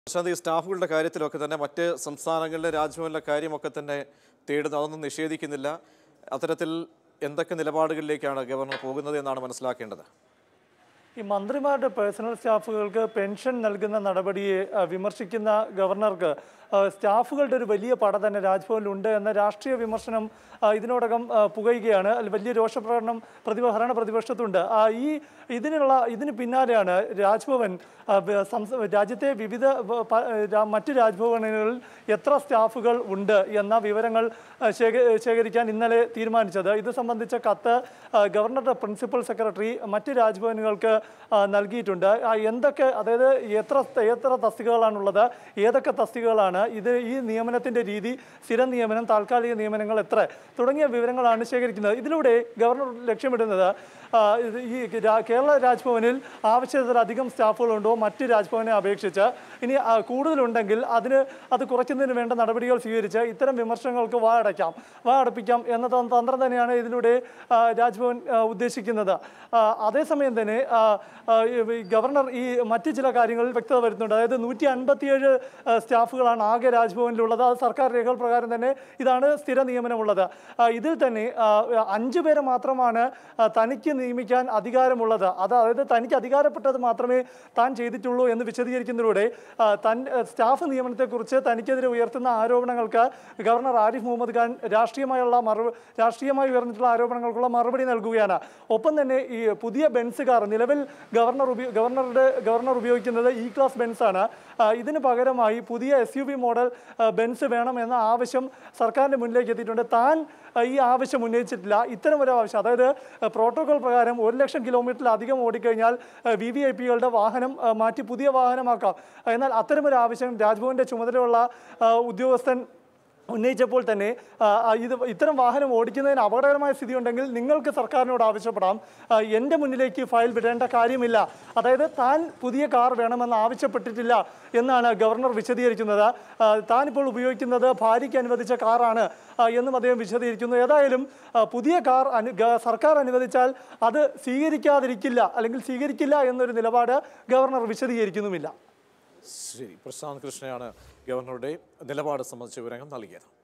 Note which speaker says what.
Speaker 1: പ്രശാന്ത് ഈ സ്റ്റാഫുകളുടെ കാര്യത്തിലൊക്കെ തന്നെ മറ്റ് സംസ്ഥാനങ്ങളിലെ രാജ്ഭവനിലെ കാര്യമൊക്കെ തന്നെ തേടുന്നു അതൊന്നും നിഷേധിക്കുന്നില്ല അത്തരത്തിൽ എന്തൊക്കെ നിലപാടുകളിലേക്കാണ് ഗവർണർ പോകുന്നത് എന്നാണ് മനസ്സിലാക്കേണ്ടത്
Speaker 2: ഈ മന്ത്രിമാരുടെ പേഴ്സണൽ സ്റ്റാഫുകൾക്ക് പെൻഷൻ നൽകുന്ന നടപടിയെ ആ, വിമർശിക്കുന്ന ഗവർണർക്ക് ആ, സ്റ്റാഫുകളുടെ ഒരു വലിയ പട തന്നെ രാജ്ഭവനിലുണ്ട് എന്ന രാഷ്ട്രീയ വിമർശനം ആ, ഇതിനോടകം ആ, പുകയുകയാണ് അതിൽ വലിയ രോഷപ്രകടനം പ്രതിപ ഭരണ പ്രതിപക്ഷത്തുണ്ട് ആ, ഈ ഇതിനുള്ള ഇതിന് പിന്നാലെയാണ് രാജ്ഭവൻ ആ, വ- സംസ- രാജ്യത്തെ വിവിധ വ- പ- രാ- മറ്റ് രാജ്ഭവനുകളിൽ എത്ര സ്റ്റാഫുകൾ ഉണ്ട് എന്ന വിവരങ്ങൾ ആ, ശേഖ- ശേഖരിക്കാൻ ഇന്നലെ തീരുമാനിച്ചത് ഇത് സംബന്ധിച്ച കത്ത് ആ, ഗവർണറുടെ പ്രിൻസിപ്പൽ സെക്രട്ടറി മറ്റ് രാജ്ഭവനുകൾക്ക് ആ, നൽകിയിട്ടുണ്ട് ആ, എന്തൊക്കെ അതായത് എത്ര എത്ര തസ്തികകളാണുള്ളത് ഏതൊക്കെ തസ്തികകളാണ് ഇത് ഈ നിയമനത്തിന്റെ രീതി സ്ഥിര നിയമനം താൽക്കാലിക നിയമനങ്ങൾ എത്ര തുടങ്ങിയ വിവരങ്ങളാണ് ശേഖരിക്കുന്നത് ഇതിലൂടെ ഗവർണർ ലക്ഷ്യമിടുന്നത് ആ, ഇത് ഈ രാ- കേരള രാജ്ഭവനിൽ ആവശ്യത്തിലധികം സ്റ്റാഫുകളുണ്ടോ മറ്റ് രാജ്ഭവനെ അപേക്ഷിച്ച് ഇനി ആ, കൂടുതലുണ്ടെങ്കിൽ അതിന് അത് കുറയ്ക്കുന്നതിന് വേണ്ട നടപടികൾ സ്വീകരിച്ച് ഇത്തരം വിമർശനങ്ങൾക്ക് വാ അടയ്ക്കാം വാ അടപ്പിക്കാം എന്ന ത- തന്ത്രം തന്നെയാണ് ഇതിലൂടെ ആ, രാജ്ഭവൻ ആ, ഉദ്ദേശിക്കുന്നത് ആ, അതേസമയം തന്നെ ആ, ആ, ഈ ഗവർണർ ഈ മറ്റ് ചില കാര്യങ്ങളിൽ വ്യക്തത വരുത്തുന്നുണ്ട് അതായത് നൂറ്റി അൻപത്തിയേഴ് സ്റ്റാഫുകളാണ് ആകെ രാജ്ഭവനിലുള്ളത് അത് സർക്കാർ രേഖകൾ പ്രകാരം തന്നെ ഇതാണ് സ്ഥിര നിയമനമുള്ളത് ആ, ഇതിൽ തന്നെ ആ, അഞ്ച് പേരെ മാത്രമാണ് ആ, തനിക്ക് നിയമിക്കാൻ അധികാരമുള്ളത് അത് അതായത് തനിക്ക് അധികാരപ്പെട്ടത് മാത്രമേ താൻ ചെയ്തിട്ടുള്ളൂ എന്ന് വിശദീകരിക്കുന്നതിലൂടെ ആ, തൻ സ്റ്റാഫ് നിയമനത്തെക്കുറിച്ച് തനിക്കെതിരെ ഉയർത്തുന്ന ആരോപണങ്ങൾക്ക് ഗവർണർ ആരിഫ് മുഹമ്മദ് ഖാൻ രാഷ്ട്രീയമായുള്ള മറു രാഷ്ട്രീയമായി ഉയർന്നിട്ടുള്ള ആരോപണങ്ങൾക്കുള്ള മറുപടി നൽകുകയാണ് ഒപ്പം തന്നെ ഈ പുതിയ ബെൻസ് കാർ നിലവിൽ ഗവർണർ ഉപയോ ഗവർണറുടെ ഗവർണർ ഉപയോഗിക്കുന്നത് ഇ ക്ലാസ് ബെൻസ് ആണ് ആ, ഇതിന് പകരമായി പുതിയ എസ് യു വി മോഡൽ ആ, ബെൻസ് വേണം എന്ന ആവശ്യം സർക്കാരിൻ്റെ മുന്നിലേക്ക് എത്തിയിട്ടുണ്ട് താൻ ആ, ഈ ആവശ്യം ഉന്നയിച്ചിട്ടില്ല ഇത്തരം ഒരു ആവശ്യം അതായത് ആ, പ്രോട്ടോകോൾ പ്രകാരം ഒരു ലക്ഷം കിലോമീറ്ററിലധികം ഓടിക്കഴിഞ്ഞാൽ വി വി ഐ പികളുടെ വാഹനം ആ, മാറ്റി പുതിയ വാഹനമാക്കാം എന്നാൽ അത്തരമൊരു ആവശ്യം രാജ്ഭവന്റെ ചുമതലയുള്ള ആ, ഉദ്യോഗസ്ഥൻ ഉന്നയിച്ചപ്പോൾ തന്നെ ആ, ആ, ഇത് ഇത്തരം വാഹനം ഓടിക്കുന്നതിന് അപകടകരമായ സ്ഥിതി ഉണ്ടെങ്കിൽ നിങ്ങൾക്ക് സർക്കാരിനോട് ആവശ്യപ്പെടാം ആ, എൻ്റെ മുന്നിലേക്ക് ഫയൽ വിടേണ്ട കാര്യമില്ല അതായത് താൻ പുതിയ കാർ വേണമെന്ന് ആവശ്യപ്പെട്ടിട്ടില്ല എന്നാണ് ഗവർണർ വിശദീകരിക്കുന്നത് ആ, താനിപ്പോൾ ഉപയോഗിക്കുന്നത് ഭാര്യയ്ക്ക് അനുവദിച്ച കാറാണ് ആ, എന്നും അദ്ദേഹം വിശദീകരിക്കുന്നു ഏതായാലും ആ, പുതിയ കാർ അനു ഗ- സർക്കാർ അനുവദിച്ചാൽ അത് സ്വീകരിക്കാതിരിക്കില്ല അല്ലെങ്കിൽ സ്വീകരിക്കില്ല എന്നൊരു നിലപാട് ഗവർണർ വിശദീകരിക്കുന്നുമില്ല
Speaker 1: ശരി പ്രശാന്ത് കൃഷ്ണയാണ് ഗവർണറുടെ നിലപാട് സംബന്ധിച്ച വിവരങ്ങൾ നൽകിയത്